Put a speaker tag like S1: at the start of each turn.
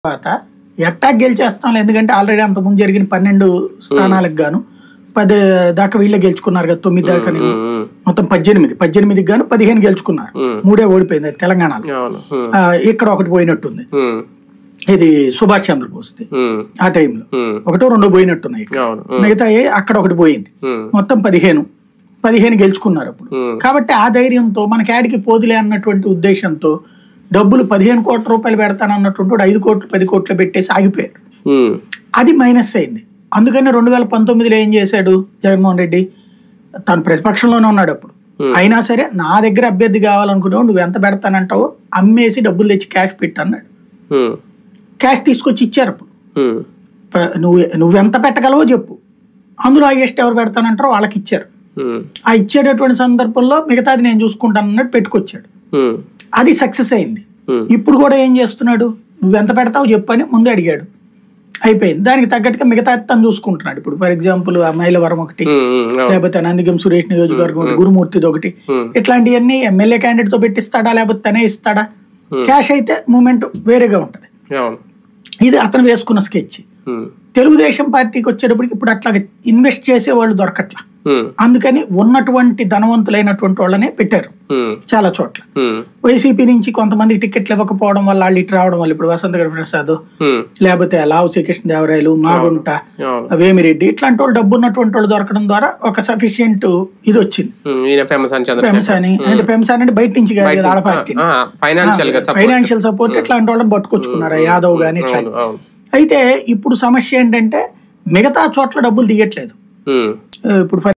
S1: తర్వాత ఎట్టా గెలిచేస్తాం ఎందుకంటే ఆల్రెడీ అంతకుముందు జరిగిన పన్నెండు స్థానాలకు గాను పది దాకా వీళ్ళే గెలుచుకున్నారు కదా తొమ్మిది దాకా
S2: ఉమ్,
S1: మొత్తం పద్దెనిమిది పద్దెనిమిదికి గాను పదిహేను గెలుచుకున్నారు
S2: ఉమ్.
S1: మూడే ఓడిపోయింది అది తెలంగాణలో
S2: అవును ఉమ్,
S1: ఆ, ఇక్కడ ఒకటి పోయినట్టుంది
S2: ఉమ్,
S1: ఇది సుభాష్ చంద్రబోస్
S2: ఉమ్,
S1: ఆ టైంలో
S2: ఉమ్,
S1: ఒకటో రెండో పోయినట్టున్నాయి ఇక్కడ.
S2: అవును ఉమ్,
S1: మిగతా ఏ అక్కడ ఒకటి పోయింది
S2: ఉమ్,
S1: మొత్తం పదిహేను పదిహేను గెలుచుకున్నారు అప్పుడు
S2: ఉమ్,
S1: కాబట్టి ఆ ధైర్యంతో మనకి యాడికి పోదులే అన్నటువంటి ఉద్దేశంతో డబ్బులు పదిహేను కోట్ల రూపాయలు పెడతానన్నటువంటి వాడు ఐదు కోట్లు పది కోట్లు పెట్టేసి ఆగిపోయారు
S2: ఉమ్,
S1: అది మైనస్ అయింది అందుకని రెండు వేల పంతొమ్మిదిలో ఏం చేశాడు జగన్మోహన్ రెడ్డి తను ప్రతిపక్షంలోనే ఉన్నాడు అప్పుడు అయినా సరే నా దగ్గర అభ్యర్థి కావాలనుకునేవాడు నువ్వు ఎంత పెడతానంటావో అమ్మేసి డబ్బులు తెచ్చి క్యాష్ పెట్టు అన్నాడు
S2: ఉమ్,
S1: క్యాష్ తీసుకొచ్చి ఇచ్చారు అప్పుడు
S2: ఉమ్,
S1: ప- నువ్వు నువ్వు ఎంత పెట్టగలవో చెప్పు అందులో హైయెస్ట్ ఎవరు పెడతానంటారో వాళ్ళకి ఇచ్చారు
S2: ఉమ్,
S1: ఆ ఇచ్చేటటువంటి సందర్భంలో మిగతాది నేను చూసుకుంటాను అన్నట్టు పెట్టుకొచ్చాడు
S2: ఉమ్,
S1: అది సక్సెస్ అయింది
S2: ఉమ్,
S1: ఇప్పుడు కూడా ఏం చేస్తున్నాడు నువ్వు ఎంత పెడతావు చెప్పని ముందు అడిగాడు అయిపోయింది దానికి తగ్గట్టుగా మిగతా తను చూసుకుంటున్నాడు ఇప్పుడు ఫర్ ఎగ్జాంపుల్ ఆ మైలవరం ఒకటి
S2: ఉమ్, ఉమ్, అవును
S1: లేకపోతే నందిగం సురేష్ నియోజకవర్గం ఒకటి గురుమూర్తిది ఒకటి
S2: Hmm.
S1: ఇట్లాంటివన్నీ ఎమ్మెల్యే క్యాండిడేట్ తో పెట్టిస్తాడా లేకపోతే తనే ఇస్తాడా క్యాష్ అయితే మూమెంట్ వేరేగా ఉంటది
S2: అవును
S1: ఇది అతను వేసుకున్న స్కెచ్
S2: ఉమ్,
S1: తెలుగుదేశం పార్టీకి వచ్చేటప్పటికి ఇప్పుడు అట్లా ఇన్వెస్ట్ చేసే వాళ్ళు దొరకట్లా
S2: ఉమ్,
S1: అందుకని ఉన్నటువంటి ధనవంతులైనటువంటి వాళ్ళనే పెట్టారు
S2: ఉమ్,
S1: చాలా చోట్ల
S2: ఉమ్,
S1: వైసీపీ నుంచి కొంతమందికి టికెట్లు ఇవ్వకపోవడం వల్ల వాళ్ళు ఇటు రావడం వల్ల ఇప్పుడు వసంత గరి ప్రసాద్
S2: ఉమ్,
S1: లేకపోతే లావు శ్రీకృష్ణ దేవరాయలు మాగుంట
S2: అవును
S1: వేమిరెడ్డి ఇట్లాంటి వాళ్ళు డబ్బు ఉన్నటువంటి వాళ్ళు దొరకడం ద్వారా ఒక సఫిషియెంట్ ఇది వచ్చింది
S2: ఉమ్, ఈయన ఫేమస్ అని చంద్రశేఖర్
S1: పెంసాని అంటే పెంసాని అంటే బయట నుంచి కాదు కదా ఆడ పార్టీ
S2: ఫైనాన్షియల్ గా support.
S1: ఫైనాన్షియల్ సపోర్ట్ ఇట్లాంటి వాళ్ళని పట్టుకొచ్చుకున్నారు ఆ యాదవ్ గాని ఇట్లా
S2: అవును అవును
S1: అయితే ఇప్పుడు సమస్య ఏంటంటే మిగతా చోట్ల డబ్బులు దిగట్లేదు
S2: ఉమ్,
S1: ఇప్పుడు